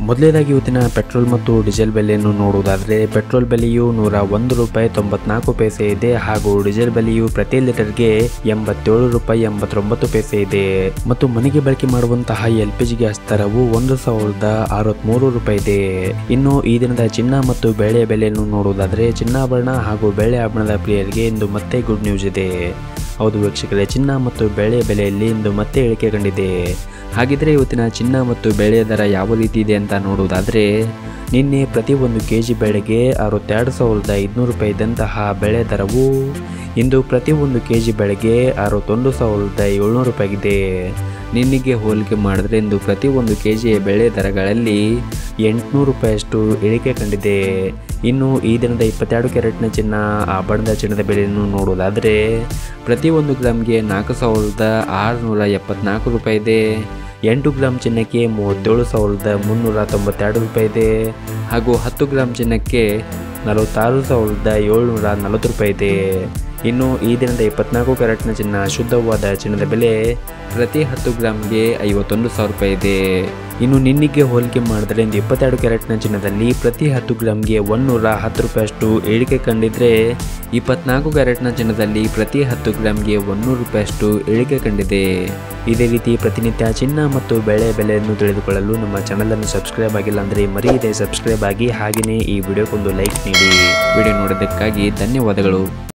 ಮೊದಲನೇದಾಗಿ ಇವತ್ತಿನ ಪೆಟ್ರೋಲ್ ಮತ್ತು ಡೀಸೆಲ್ ಬೆಲೆಯನ್ನು ನೋಡುವುದಾದರೆ ಪೆಟ್ರೋಲ್ ಬೆಲೆಯು ನೂರ ಒಂದು ರೂಪಾಯಿ ತೊಂಬತ್ನಾಲ್ಕು ಪೈಸೆ ಇದೆ ಹಾಗೂ ಡೀಸೆಲ್ ಬೆಲೆಯು ಪ್ರತಿ ಲೀಟರ್ಗೆ ಎಂಬತ್ತೇಳು ರೂಪಾಯಿ ಎಂಬತ್ತೊಂಬತ್ತು ಪೈಸೆ ಇದೆ ಮತ್ತು ಮನೆಗೆ ಬಳಕೆ ಮಾಡುವಂತಹ ಎಲ್ ಪಿ ಜಿ ಗ್ಯಾಸ್ ದರವು ಒಂದು ಸಾವಿರದ ಅರವತ್ಮೂರು ರೂಪಾಯಿ ಇದೆ ಇನ್ನು ಈ ದಿನದ ಚಿನ್ನ ಮತ್ತು ಬೆಳೆಯ ಬೆಲೆಯನ್ನು ನೋಡುವುದಾದರೆ ಚಿನ್ನಾಭರಣ ಹಾಗೂ ಬೆಳೆ ಆಭರಣದ ಪ್ರಿಯರಿಗೆ ಇಂದು ಮತ್ತೆ ಗುಡ್ ನ್ಯೂಸ್ ಇದೆ ಹೌದು ವೀಕ್ಷಕರೇ ಚಿನ್ನ ಮತ್ತು ಬೆಳೆ ಬೆಲೆಯಲ್ಲಿ ಇಂದು ಮತ್ತೆ ಇಳಿಕೆ ಕಂಡಿದೆ ಹಾಗಿದ್ರೆ ಇವತ್ತಿನ ಚಿನ್ನ ಮತ್ತು ಬೆಳೆಯ ದರ ಯಾವ ರೀತಿ ಇದೆ ಅಂತ ನೋಡುವುದಾದರೆ ನಿನ್ನೆ ಪ್ರತಿ ಒಂದು ಕೆ ಜಿ ಬೆಳೆಗೆ ಅರವತ್ತೆರಡು ಸಾವಿರದ ಐದುನೂರು ರೂಪಾಯಿ ಇದ್ದಂತಹ ಬೆಳೆ ದರವು ಇಂದು ಪ್ರತಿ ಒಂದು ಕೆ ಜಿ ಬೆಳೆಗೆ ಅರವತ್ತೊಂದು ಸಾವಿರದ ಏಳ್ನೂರು ರೂಪಾಯಿಗಿದೆ ನಿನ್ನೆಗೆ ಹೋಲಿಕೆ ಮಾಡಿದ್ರೆ ಇಂದು ಪ್ರತಿ ಒಂದು ಕೆ ಜಿಯ ಬೆಳೆ ದರಗಳಲ್ಲಿ ಎಂಟುನೂರು ರೂಪಾಯಿಯಷ್ಟು ಇಳಿಕೆ ಕಂಡಿದೆ ಇನ್ನು ಈ ದಿನದ ಇಪ್ಪತ್ತೆರಡು ಕ್ಯಾರೆಟ್ನ ಚಿನ್ನ ಆಭರಣದ ಚಿನ್ನದ ಬೆಲೆಯನ್ನು ನೋಡೋದಾದರೆ ಪ್ರತಿ ಒಂದು ಗ್ರಾಮ್ಗೆ ನಾಲ್ಕು ಸಾವಿರದ ಆರುನೂರ ಎಪ್ಪತ್ನಾಲ್ಕು ರೂಪಾಯಿ ಇದೆ ಎಂಟು ಗ್ರಾಮ್ ಚಿನ್ನಕ್ಕೆ ಮೂವತ್ತೇಳು ಸಾವಿರದ ಮುನ್ನೂರ ತೊಂಬತ್ತೆರಡು ರೂಪಾಯಿ ಇದೆ ಹಾಗೂ ಹತ್ತು ಗ್ರಾಮ್ ಚಿನ್ನಕ್ಕೆ ನಲವತ್ತಾರು ಸಾವಿರದ ಏಳ್ನೂರ ನಲವತ್ತು ರೂಪಾಯಿ ಇದೆ ಇನ್ನು ಈ ದಿನದ ಇಪ್ಪತ್ನಾಲ್ಕು ಕ್ಯಾರೆಟ್ನ ಚಿನ್ನ ಶುದ್ಧವಾದ ಚಿನ್ನದ ಬೆಲೆ ಪ್ರತಿ ಹತ್ತು ಗ್ರಾಮ್ಗೆ ಐವತ್ತೊಂದು ಸಾವಿರ ರೂಪಾಯಿ ಇದೆ ಇನ್ನು ನಿನ್ನೆಗೆ ಹೋಲಿಕೆ ಮಾಡಿದ್ರೆ ಇಂದು ಇಪ್ಪತ್ತೆರಡು ಕ್ಯಾರೆಟ್ನ ಚಿನ್ನದಲ್ಲಿ ಪ್ರತಿ ಹತ್ತು ಗ್ರಾಮ್ಗೆ ಒಂದೂರ ಹತ್ತು ರೂಪಾಯಿಯಷ್ಟು ಇಳಿಕೆ ಕಂಡಿದ್ರೆ ಇಪ್ಪತ್ನಾಲ್ಕು ಕ್ಯಾರೆಟ್ನ ಚಿನ್ನದಲ್ಲಿ ಪ್ರತಿ ಹತ್ತು ಗ್ರಾಮ್ಗೆ ಒಂದೂರು ರೂಪಾಯಿಯಷ್ಟು ಇಳಿಕೆ ಕಂಡಿದೆ ಇದೇ ರೀತಿ ಪ್ರತಿನಿತ್ಯ ಚಿನ್ನ ಮತ್ತು ಬೆಳೆ ಬೆಲೆಯನ್ನು ತಿಳಿದುಕೊಳ್ಳಲು ನಮ್ಮ ಚಾನಲನ್ನು ಸಬ್ಸ್ಕ್ರೈಬ್ ಆಗಿಲ್ಲ ಅಂದರೆ ಮರೆಯದೆ ಸಬ್ಸ್ಕ್ರೈಬ್ ಆಗಿ ಹಾಗೆಯೇ ಈ ವಿಡಿಯೋಕ್ಕೊಂದು ಲೈಕ್ ನೀಡಿ ವಿಡಿಯೋ ನೋಡೋದಕ್ಕಾಗಿ ಧನ್ಯವಾದಗಳು